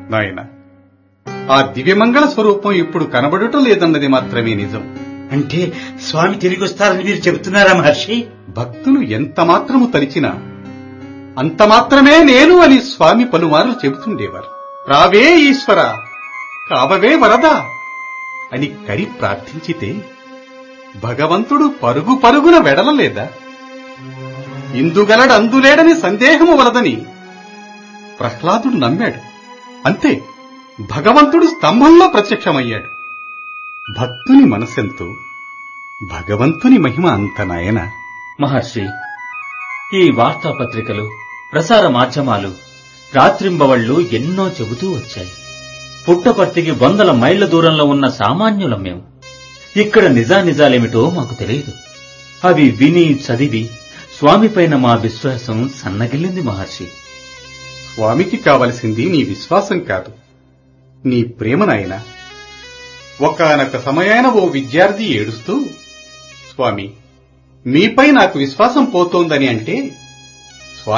నాయన ఆ దివ్యమంగళ స్వరూపం ఇప్పుడు కనబడటం లేదన్నది మాత్రమే నిజం అంటే స్వామి తిరిగి వస్తారని మీరు చెబుతున్నారా మహర్షి భక్తులు ఎంత మాత్రము తలిచినా అంత మాత్రమే నేను అని స్వామి పలుమార్లు చెబుతుండేవారు రావే ఈశ్వర కావవే వరదా అని కరి ప్రార్థించితే భగవంతుడు పరుగు పరుగున వెడలలేదా ఇందుగలడు అందులేడని సందేహము వలదని ప్రహ్లాదుడు నమ్మాడు అంతే భగవంతుడు స్తంభంలో ప్రత్యక్షమయ్యాడు భక్తుని మనసెంతో భగవంతుని మహిమ అంత నాయనా మహర్షి ఈ వార్తాపత్రికలు ప్రసార మాధ్యమాలు రాత్రింబవళ్లు ఎన్నో చెబుతూ వచ్చాయి పుట్టపర్తికి వందల మైళ్ల దూరంలో ఉన్న సామాన్యులం మేము ఇక్కడ నిజానిజాలేమిటో మాకు తెలియదు అవి విని చదివి స్వామిపైన మా విశ్వాసం సన్నగిల్లింది మహర్షి స్వామికి కావలసింది నీ విశ్వాసం కాదు నీ ప్రేమ నాయన ఒకనొక సమయాన ఓ విద్యార్థి ఏడుస్తూ స్వామి మీపై నాకు విశ్వాసం పోతోందని అంటే